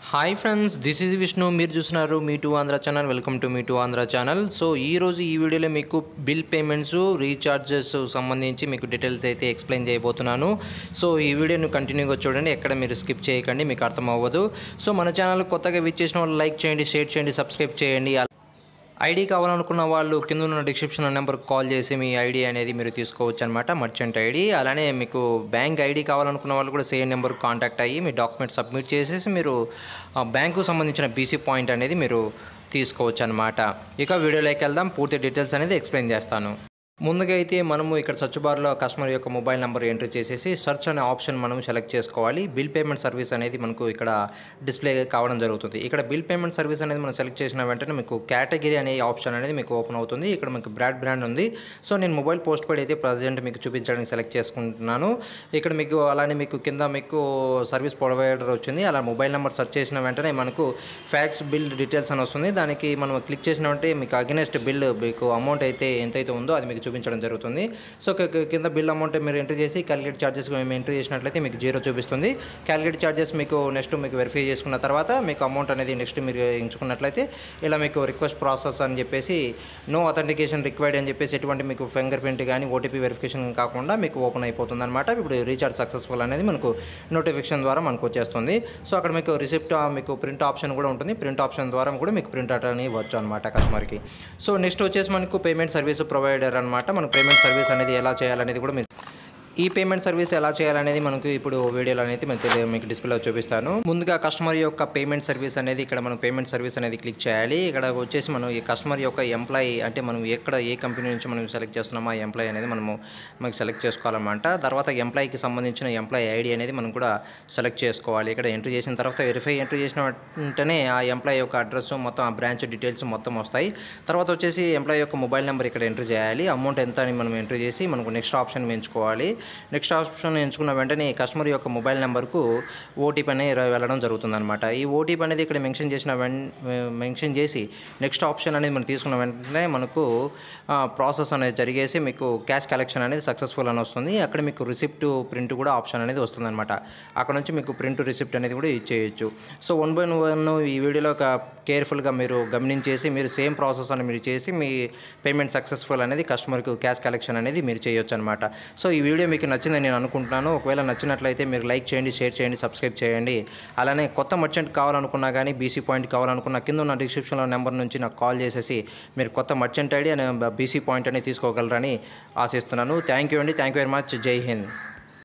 hi friends this is Vishnu మీరు చూస్తున్నారు మీ టూ ఆంధ్ర ఛానల్ వెల్కమ్ టు మీ టూ ఆంధ్ర ఛానల్ సో ఈ రోజు ఈ వీడియోలో మీకు బిల్ పేమెంట్స్ రీఛార్జెస్ సంబంధించి మీకు డీటెయిల్స్ అయితే ఎక్స్ప్లెయిన్ చేయబోతున్నాను సో ఈ వీడియోని కంటిన్యూగా చూడండి ఎక్కడ మీరు స్కిప్ చేయకండి మీకు అర్థం అవ్వదు సో మన ఛానల్ కొత్తగా విచ్చేసిన వాళ్ళు లైక్ చేయండి షేర్ చేయండి సబ్స్క్రైబ్ చేయండి ఐడి కావాలనుకున్న వాళ్ళు కింద ఉన్న డిస్క్రిప్షన్ నెంబర్కి కాల్ చేసి మీ ఐడి అనేది మీరు తీసుకోవచ్చు అనమాట మర్చెంట్ ఐడి అలానే మీకు బ్యాంక్ ఐడి కావాలనుకున్న వాళ్ళు కూడా సేమ్ నెంబర్కి కాంటాక్ట్ అయ్యి మీ డాక్యుమెంట్ సబ్మిట్ చేసేసి మీరు ఆ, బ్యాంకు సంబంధించిన బీసీ పాయింట్ అనేది మీరు తీసుకోవచ్చు అనమాట ఇక వీడియోలోకి వెళ్దాం పూర్తి డీటెయిల్స్ అనేది ఎక్స్ప్లెయిన్ చేస్తాను ముందుగా అయితే మనము ఇక్కడ సర్చ్ బార్లో కస్టమర్ యొక్క మొబైల్ నెంబర్ ఎంట్రీ చేసేసి సెర్చ్ అనే ఆప్షన్ మనం సెలెక్ట్ చేసుకోవాలి బిల్ పేమెంట్ సర్వీస్ అనేది మనకు ఇక్కడ డిస్ప్లే కావడం జరుగుతుంది ఇక్కడ బిల్ పేమెంట్ సర్వీస్ అనేది మనం సెలెక్ట్ చేసిన వెంటనే మీకు కేటగిరీ అనే ఆప్షన్ అనేది మీకు ఓపెన్ అవుతుంది ఇక్కడ మీకు బ్రాడ్ బ్రాండ్ ఉంది సో నేను మొబైల్ పోస్ట్ పెయిడ్ అయితే ప్రజెంట్ మీకు చూపించడానికి సెలెక్ట్ చేసుకుంటున్నాను ఇక్కడ మీకు అలానే మీకు కింద మీకు సర్వీస్ ప్రొవైడర్ వచ్చింది అలా మొబైల్ నెంబర్ సెర్చ్ చేసిన వెంటనే మనకు ఫ్యాక్స్ బిల్ డీటెయిల్స్ అని వస్తుంది దానికి మనం క్లిక్ చేసిన వెంటనే మీకు అగెనెస్ట్ బిల్ మీకు అమౌంట్ అయితే ఎంతైతే ఉందో అది మీకు చూపించడం జరుగుతుంది సో కి- కి- కింద బిల్ అమౌంట్ మీరు ఎంట్రీ చేసి క్యాలిక్యులేట్ ఛార్జెస్ మేము ఎంట్రీ చేసినట్లయితే మీకు జీరో చూపిస్తుంది క్యాలిక్యులేట్ ఛార్జెస్ మీకు నెక్స్ట్ మీకు వెరిఫై చేసుకున్న తర్వాత మీకు అమౌంట్ అనేది నెక్స్ట్ మీరు ఎంచుకున్నట్లయితే ఇలా మీకు రిక్వెస్ట్ ప్రాసెస్ అని చెప్పేసి నో అథెంటికేషన్ రిక్వైర్డ్ అని చెప్పేసి ఎటువంటి మీకు ఫింగర్ ప్రింట్ కానీ ఓటీపీ వెరిఫికేషన్ కాకుండా మీకు ఓపెన్ అయిపోతుంది అనమాట ఇప్పుడు రీఛార్జ్ సక్సెస్ఫుల్ అనేది మనకు నోటిఫికేషన్ ద్వారా మనకు వచ్చేస్తుంది సో అక్కడ మీకు రిసిప్ట్ మీకు ప్రింట్ ఆప్షన్ కూడా ఉంటుంది ప్రింట్ ఆప్షన్ ద్వారా కూడా మీకు ప్రింట్ అవుట్ అని ఇవ్వచ్చు అనమాట కస్టమర్కి సో నెక్స్ట్ వచ్చేసి మనకు పేమెంట్ సర్వీస్ ప్రొవైడర్ అనమాట మనకు పేమెంట్ సర్వీస్ అనేది ఎలా చేయాలనేది కూడా మీరు ఈ పేమెంట్ సర్వీస్ ఎలా చేయాలనేది మనకు ఇప్పుడు వీడియోలో అనేది మీకు తెలి- మీకు డిస్ప్లేలో చూపిస్తాను ముందుగా కస్టమర్ యొక్క పేమెంట్ సర్వీస్ అనేది ఇక్కడ మనం పేమెంట్ సర్వీస్ అనేది క్లిక్ చేయాలి ఇక్కడ వచ్చేసి మనం ఈ కస్టమర్ యొక్క ఎంప్లాయీ అంటే మనం ఎక్కడ ఏ కంపెనీ నుంచి మనం సెలెక్ట్ చేస్తున్నామో ఆ ఎంప్లాయీ అనేది మనము మనకి సెలెక్ట్ చేసుకోవాలన్నమాట తర్వాత ఎంప్లాయీకి సంబంధించిన ఎంప్లాయీ ఐడి అనేది మనం కూడా సెలెక్ట్ చేసుకోవాలి ఇక్కడ ఎంట్రీ చేసిన తర్వాత వెరిఫై ఎంట్రీ చేసిన వెంటనే ఆ ఎంప్లాయీ యొక్క అడ్రస్ మొత్తం ఆ బ్రాంచ్ డీటెయిల్స్ మొత్తం వస్తాయి తర్వాత వచ్చేసి ఎంప్లాయీ యొక్క మొబైల్ నెంబర్ ఇక్కడ ఎంట్రీ చేయాలి అమౌంట్ ఎంత అని మనం ఎంట్రీ చేసి మనకు నెక్స్ట్ ఆప్షన్ ఎంచుకోవాలి నెక్స్ట్ ఆప్షన్ ఎంచుకున్న వెంటనే కస్టమర్ యొక్క మొబైల్ నెంబర్కు ఓటీపీ అనేది వెళ్ళడం జరుగుతుందన్నమాట ఈ ఓటీపీ అనేది ఇక్కడ మెన్షన్ చేసిన వెన్ మెన్షన్ చేసి నెక్స్ట్ ఆప్షన్ అనేది మనం తీసుకున్న వెంటనే మనకు ప్రాసెస్ అనేది జరిగేసి మీకు క్యాష్ కలెక్షన్ అనేది సక్సెస్ఫుల్ అని వస్తుంది అక్కడ మీకు రిసిప్ట్ ప్రింట్ కూడా ఆప్షన్ అనేది వస్తుందన్నమాట అక్కడ నుంచి మీకు ప్రింట్ రిసిప్ట్ అనేది కూడా ఇచ్చేయచ్చు సో వన్ బై వన్ ఈ వీడియోలో ఒక కేర్ఫుల్గా మీరు గమనించేసి మీరు సేమ్ ప్రాసెస్ అని మీరు చేసి మీ పేమెంట్ సక్సెస్ఫుల్ అనేది కస్టమర్కి క్యాష్ కలెక్షన్ అనేది మీరు చేయొచ్చు అనమాట సో ఈ వీడియో మీకు నచ్చిందని నేను అనుకుంటున్నాను ఒకవేళ నచ్చినట్లయితే మీరు లైక్ చేయండి షేర్ చేయండి సబ్స్క్రైబ్ చేయండి అలానే కొత్త మర్చెంట్ కావాలనుకున్నా కానీ బీసీ పాయింట్ కావాలనుకున్నా కింద ఉన్న డిస్క్రిప్షన్లో నెంబర్ నుంచి నాకు కాల్ చేసేసి మీరు కొత్త మర్చెంట్ ఐడి అనే బీసీ పాయింట్ అనేది తీసుకోగలరని ఆశిస్తున్నాను థ్యాంక్ యూ అండి thank you very much Jai Hind